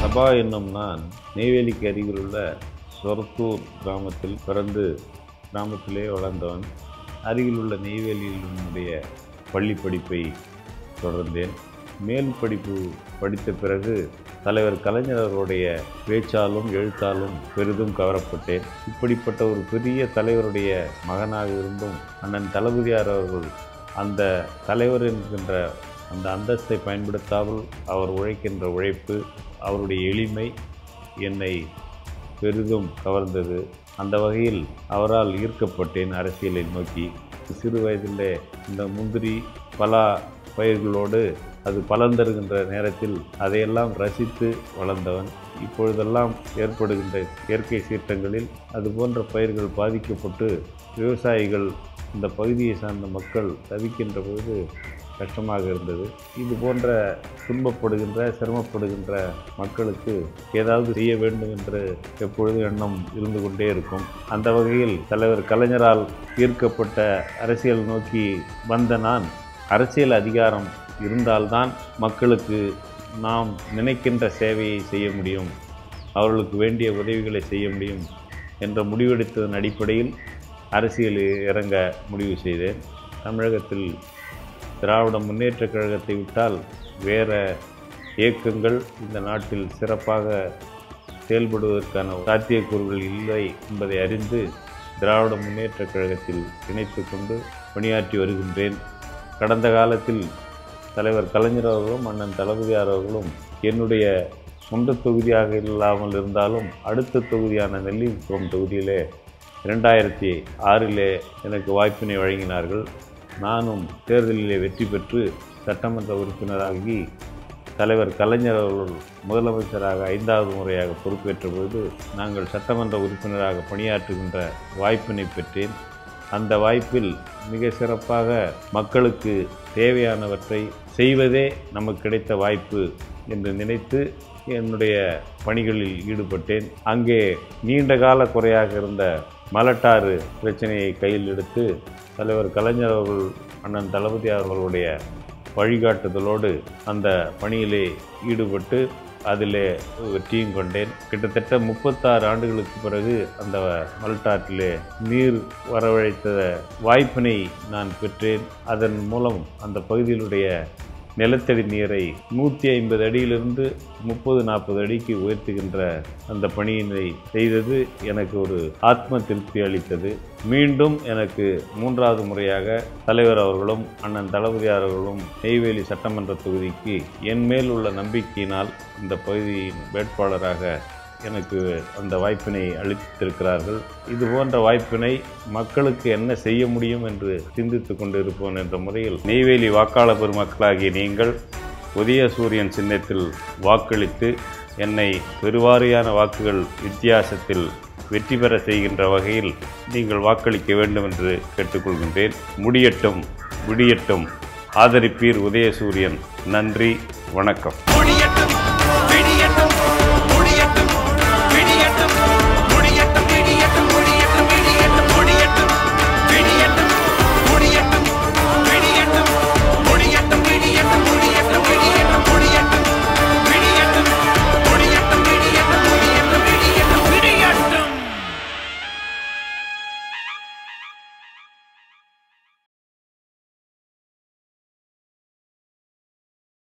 நபா என்னும் நான் நெய்வேலிக்கு அருகிலுள்ள சொரத்தூர் கிராமத்தில் பிறந்து கிராமத்திலே வளர்ந்தவன் அருகிலுள்ள நெய்வேலியில் என்னுடைய பள்ளி படிப்பை தொடர்ந்தேன் மேல் படிப்பு படித்த பிறகு தலைவர் கலைஞர் அவருடைய பேச்சாலும் எழுத்தாலும் பெரிதும் கவரப்பட்டேன் இப்படிப்பட்ட ஒரு பெரிய தலைவருடைய மகனாக இருந்தும் அண்ணன் தளபதியார் அவர்கள் அந்த தலைவர் என்கின்ற அந்த அந்தஸ்தை பயன்படுத்தாமல் அவர் உழைக்கின்ற உழைப்பு அவருடைய எளிமை என்னை பெரிதும் கவர்ந்தது அந்த வகையில் அவரால் ஈர்க்கப்பட்டேன் அரசியலை நோக்கி சிறு வயதிலே இந்த முந்திரி பலா பயிர்களோடு அது பலன் தருகின்ற நேரத்தில் அதையெல்லாம் ரசித்து வளர்ந்தவன் இப்பொழுதெல்லாம் ஏற்படுகின்ற இயற்கை சீற்றங்களில் அது போன்ற பயிர்கள் பாதிக்கப்பட்டு விவசாயிகள் இந்த பகுதியை சார்ந்த மக்கள் தவிக்கின்ற பொழுது கஷ்டமாக இருந்தது இது போன்ற துன்பப்படுகின்ற சிரமப்படுகின்ற மக்களுக்கு ஏதாவது செய்ய வேண்டும் என்று எப்பொழுதும் எண்ணம் இருந்து கொண்டே இருக்கும் அந்த வகையில் தலைவர் கலைஞரால் ஈர்க்கப்பட்ட அரசியல் நோக்கி வந்த நான் அரசியல் அதிகாரம் இருந்தால்தான் மக்களுக்கு நாம் நினைக்கின்ற சேவையை செய்ய முடியும் அவர்களுக்கு வேண்டிய உதவிகளை செய்ய முடியும் என்ற முடிவெடுத்ததன் அடிப்படையில் அரசியலில் இறங்க முடிவு செய்தேன் தமிழகத்தில் திராவிட முன்னேற்றக் கழகத்தை விட்டால் வேற இயக்கங்கள் இந்த நாட்டில் சிறப்பாக செயல்படுவதற்கான சாத்தியக்கூறுகள் இல்லை என்பதை அறிந்து திராவிட முன்னேற்றக் கழகத்தில் இணைத்து கொண்டு பணியாற்றி வருகின்றேன் கடந்த காலத்தில் தலைவர் கலைஞர் அவர்களும் அண்ணன் தளபதியார் அவர்களும் என்னுடைய சொந்த தொகுதியாக இல்லாமல் இருந்தாலும் அடுத்த தொகுதியான நெல்லிக்குளம் தொகுதியிலே இரண்டாயிரத்தி ஆறிலே எனக்கு வாய்ப்பினை வழங்கினார்கள் நானும் தேர்தலிலே வெற்றி பெற்று சட்டமன்ற உறுப்பினராகி தலைவர் கலைஞர் அவர்கள் முதலமைச்சராக ஐந்தாவது முறையாக பொறுப்பேற்ற பொழுது நாங்கள் சட்டமன்ற உறுப்பினராக பணியாற்றுகின்ற வாய்ப்பினை பெற்றேன் அந்த வாய்ப்பில் மிக சிறப்பாக மக்களுக்கு தேவையானவற்றை செய்வதே நமக்கு கிடைத்த வாய்ப்பு என்று நினைத்து என்னுடைய பணிகளில் ஈடுபட்டேன் அங்கே நீண்ட கால குறையாக இருந்த மலட்டாறு பிரச்சனையை கையில் எடுத்து தலைவர் கலைஞர் அவர்கள் அண்ணன் தளபதி அவர்களுடைய வழிகாட்டுதலோடு அந்த பணியிலே ஈடுபட்டு அதிலே வெற்றியும் கொண்டேன் கிட்டத்தட்ட முப்பத்தாறு ஆண்டுகளுக்கு பிறகு அந்த மல்டாற்றிலே நீர் வரவழைத்த வாய்ப்பினை நான் பெற்றேன் அதன் மூலம் அந்த பகுதியிலுடைய நிலத்தடி நீரை நூற்றி ஐம்பது அடியிலிருந்து முப்பது நாற்பது அடிக்கு உயர்த்துகின்ற அந்த பணியினை செய்தது எனக்கு ஒரு ஆத்ம திருப்தி அளித்தது மீண்டும் எனக்கு மூன்றாவது முறையாக தலைவர் அவர்களும் அண்ணன் தளபதியார் அவர்களும் நெய்வேலி சட்டமன்ற தொகுதிக்கு என் மேல் உள்ள நம்பிக்கையினால் இந்த பகுதியின் வேட்பாளராக எனக்கு அந்த வாய்ப்பினை அளித்திருக்கிறார்கள் இது போன்ற வாய்ப்பினை மக்களுக்கு என்ன செய்ய முடியும் என்று சிந்தித்து கொண்டிருப்போம் என்ற முறையில் நெய்வேலி வாக்காளர் பெருமக்களாகிய நீங்கள் உதயசூரியன் சின்னத்தில் வாக்களித்து என்னை பெருவாரியான வாக்குகள் வித்தியாசத்தில் வெற்றி பெற செய்கின்ற வகையில் நீங்கள் வாக்களிக்க வேண்டும் என்று கேட்டுக்கொள்கின்றேன் முடியட்டும் விடியட்டும் ஆதரிப்பீர் உதயசூரியன் நன்றி வணக்கம் முடியட்டும்